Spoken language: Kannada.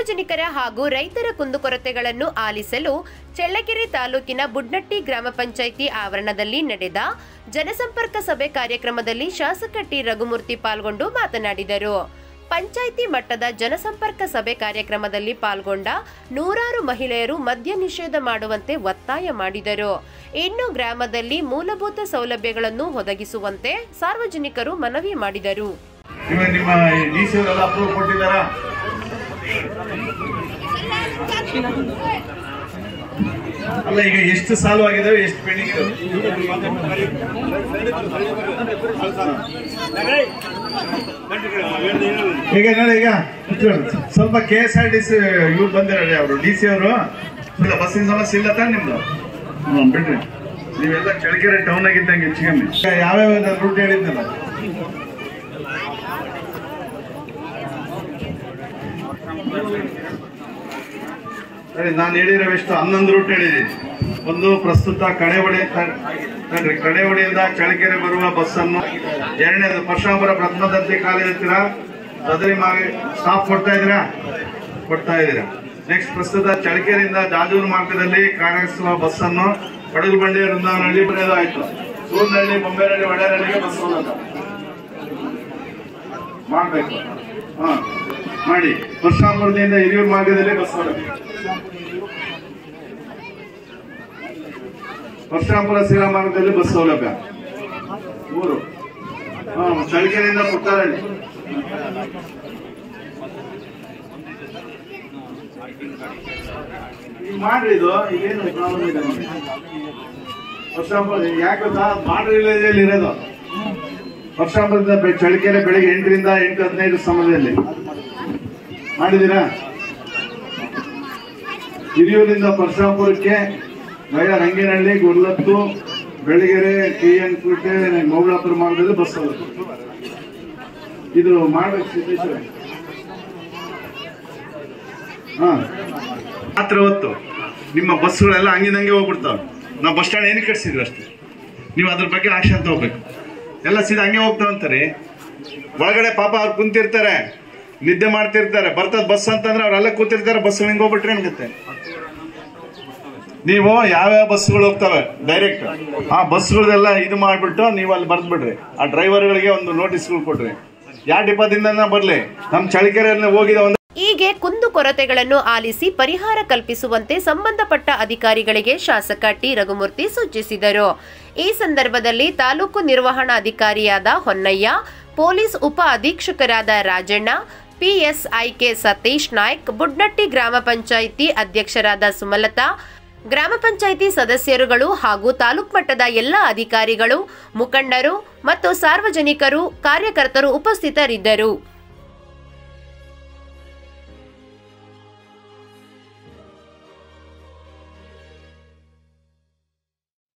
ಸಾರ್ವಜನಿಕರ ಹಾಗೂ ರೈತರ ಕುಂದುಕೊರತೆಗಳನ್ನು ಆಲಿಸಲು ಚಳ್ಳಕೆರೆ ತಾಲೂಕಿನ ಬುಡ್ನಟ್ಟಿ ಗ್ರಾಮ ಪಂಚಾಯಿತಿ ಆವರಣದಲ್ಲಿ ನಡೆದ ಜನಸಂಪರ್ಕ ಸಭೆ ಕಾರ್ಯಕ್ರಮದಲ್ಲಿ ಶಾಸಕ ಟಿ ರಘುಮೂರ್ತಿ ಪಾಲ್ಗೊಂಡು ಮಾತನಾಡಿದರು ಪಂಚಾಯಿತಿ ಮಟ್ಟದ ಜನಸಂಪರ್ಕ ಸಭೆ ಕಾರ್ಯಕ್ರಮದಲ್ಲಿ ಪಾಲ್ಗೊಂಡ ನೂರಾರು ಮಹಿಳೆಯರು ಮದ್ಯ ನಿಷೇಧ ಮಾಡುವಂತೆ ಒತ್ತಾಯ ಮಾಡಿದರು ಇನ್ನು ಗ್ರಾಮದಲ್ಲಿ ಮೂಲಭೂತ ಸೌಲಭ್ಯಗಳನ್ನು ಒದಗಿಸುವಂತೆ ಸಾರ್ವಜನಿಕರು ಮನವಿ ಮಾಡಿದರು ನಿಮ್ಮ ನಿಮ್ಮ ಡಿ ಸಿ ಅವರೆಲ್ಲ ಅಪ್ರೂವ್ ಕೊಟ್ಟಿದ್ದಾರಾ ಅಲ್ಲ ಈಗ ಎಷ್ಟು ಸಾಲು ಆಗಿದಾವೆ ಎಷ್ಟು ಪೆಂಡಿಂಗ್ ಇದಾವೆ ಈಗ ನೋಡಿ ಈಗ ಸ್ವಲ್ಪ K S R T C ಇವ್ರು ಬಂದಿರೋರಿ ಅವರು ಡಿ ಸಿ ಅವರು ಇಲ್ಲ ಬಸ್ಸಿನ ಸಮಸ್ಯೆ ಇಲ್ಲ ತಾನೆ ನಿಮ್ದು ಹ್ಮ್ ಬಿಡ್ರಿ ನೀವೆಲ್ಲ ಚಳ್ಳಕೆರೆ ಟೌನ್ ಆಗಿದ್ದಂಗೆ ಹೆಚ್ಚು ಕಮ್ಮಿ ಈಗ ಯಾವ್ಯಾವ ರೂಟ್ ಹೇಳಿದ್ನಲ್ಲ ಸರಿ ನಾನು ಹೇಳಿರೋವೆಷ್ಟು ಹನ್ನೊಂದು ರೂಟ್ ಹೇಳಿದ್ದೀನಿ ಒಂದು ಪ್ರಸ್ತುತ ಕಡೆವಡಿ ನೋಡ್ರಿ ಕಡೆವಡಿಯಿಂದ ಚಳ್ಳಕೆರೆ ಬರುವ ಬಸ್ ಅನ್ನು ಎರಡನೇದು ಪರಶುರಾಮಪುರ ಪ್ರಥಮ ದರ್ಜೆ ಕಾಲೇಜ್ ಹತ್ತಿರ ಸದರಿ ಮಾಗಿ ಸ್ಟಾಪ್ ಕೊಡ್ತಾ ಇದ್ದೀರಾ ಕೊಡ್ತಾ ಇದ್ದೀರಾ ನೆಕ್ಸ್ಟ್ ಪ್ರಸ್ತುತ ಚಳ್ಳಕೆರೆಯಿಂದ ಜಾಜೂರು ಮಾರ್ಗದಲ್ಲಿ ಕಾರ್ಯನಿರ್ವಹಿಸುವ ಬಸ್ ಅನ್ನು ಬಡಗು ಬಂಡಿ ವೃಂದಾವನಹಳ್ಳಿ ಬರೆಯೋದು ಆಯ್ತು ಸೂರ್ನಹಳ್ಳಿ ಬೊಂಬೆನಹಳ್ಳಿ ಒಡೆಯರಹಳ್ಳಿಗೆ ಬಸ್ ಹೋಗೋದು ಮಾಡ್ಬೇಕು ಹಾ ಮಾಡಿ ಪರಶುರಾಮಪುರದಿಂದ ಹಿರಿಯೂರು ಮಾರ್ಗದಲ್ಲಿ ಬಸ್ ಹೊರಗೆ ಪರಶುರಾಮಪುರ ಶ್ರೀರಾಮ ಮಾರ್ಗದಲ್ಲಿ ಬಸ್ ಸೌಲಭ್ಯ ಮೂರು ಹಾ ಚಳ್ಳಕೆರೆಯಿಂದ ಪುಟ್ಟಾರಳ್ಳಿ ಈಗ ಮಾಡ್ರಿ ಇದು ಇದೇನು ಪ್ರಾಬ್ಲಮ್ ಇದೆ ನೋಡಿ. ಪರಶುರಾಮಪುರ ಯಾಕೆ ಗೊತ್ತಾ ಮಾಡ್ರಿ ವಿಲೇಜಲ್ಲಿ ಇರೋದು ಪರಶುರಾಮಪುರದಿಂದ ಬೆ- ಚಳ್ಳಕೆರೆ ಬೆಳಿಗ್ಗೆ ಎಂಟರಿಂದ ಎಂಟು ಹದಿನೈದು ಸಮಯದಲ್ಲಿ ಮಾಡಿದ್ದೀರಾ ಹಿರಿಯೂರಿಂದ ಪರಶುರಾಮಪುರಕ್ಕೆ via Rangenahalli Gurlattu Belagere T N Kote Maulapura ಮಾರ್ಗದಲ್ಲಿ ಬಸ್ ಹೋಗುತ್ತೆ ಇದು ಮಾಡ್ಬೇಕು ಸಿದ್ದೇಶ್ವರ ಹಾ ಮಾತ್ರ ಹೊತ್ತು ನಿಮ್ಮ ಬಸ್ಗಳೆಲ್ಲ ಹಂಗಿದಂಗೆ ಹೋಗ್ಬಿಡ್ತಾವೆ ನಾವು ಬಸ್ ಸ್ಟ್ಯಾಂಡ್ ಏನಕ್ಕೆ ಕಟ್ಸಿದ್ವಿ ಅಷ್ಟೇ ನೀವು ಅದ್ರ ಬಗ್ಗೆ ಆಕ್ಷನ್ ತಗೋಬೇಕು ಎಲ್ಲ ಸೀದಾ ಹಂಗೆ ಹೋಗ್ತಾವ ಅಂತಾರೆ ಒಳಗಡೆ ಪಾಪ ಅವ್ರು ಕುಂತಿರ್ತಾರೆ ನಿದ್ದೆ ಮಾಡ್ತಿರ್ತಾರೆ ಬರ್ತದ ಬಸ್ ಅಂತಂದ್ರೆ ಅವ್ರೆಲ್ಲ ಕೂತಿರ್ತಾರೆ ಬಸ್ ಹಿಂಗೆ ಹೋಗ್ಬಿಟ್ರೆ ಅನ್ಗುತ್ತೆ ನೀವು ಯಾವ್ಯಾವ ಬಸ್ಗಳು ಹೋಗ್ತವೆ ಡೈರೆಕ್ಟ್ ಆ ಬಸ್ಗಳದೆಲ್ಲ ಇದು ಮಾಡ್ಬಿಟ್ಟು ನೀವು ಅಲ್ಲಿ ಬರ್ದ್ಬಿಡ್ರಿ ಆ ಡ್ರೈವರ್ಗಳಿಗೆ ಒಂದು ನೋಟಿಸ್ಗಳು ಕೊಡ್ರಿ ಯಾವ ಡಿಪಾದಿಂದ ಬರ್ಲಿ ನಮ್ ಚಳಿಕೆರೆಯಲ್ಲಿ ಹೋಗಿದ ಒಂದು ಹೀಗೆ ಕುಂದುಕೊರತೆಗಳನ್ನು ಆಲಿಸಿ ಪರಿಹಾರ ಕಲ್ಪಿಸುವಂತೆ ಸಂಬಂಧಪಟ್ಟ ಅಧಿಕಾರಿಗಳಿಗೆ ಶಾಸಕ ಟಿ ರಘುಮೂರ್ತಿ ಸೂಚಿಸಿದರು ಈ ಸಂದರ್ಭದಲ್ಲಿ ತಾಲೂಕು ನಿರ್ವಹಣಾಧಿಕಾರಿಯಾದ ಹೊನ್ನಯ್ಯ ಪೊಲೀಸ್ ಉಪ ಅಧೀಕ್ಷಕರಾದ ರಾಜಣ್ಣ ಪಿಎಸ್ಐಕೆ ಸತೀಶ್ ನಾಯ್ಕ್ ಬುಡ್ನಟ್ಟಿ ಗ್ರಾಮ ಪಂಚಾಯಿತಿ ಅಧ್ಯಕ್ಷರಾದ ಸುಮಲತಾ ಗ್ರಾಮ ಪಂಚಾಯಿತಿ ಸದಸ್ಯರುಗಳು ಹಾಗೂ ತಾಲೂಕ್ ಮಟ್ಟದ ಎಲ್ಲ ಅಧಿಕಾರಿಗಳು ಮುಖಂಡರು ಮತ್ತು ಸಾರ್ವಜನಿಕರು ಕಾರ್ಯಕರ್ತರು ಉಪಸ್ಥಿತರಿದ್ದರು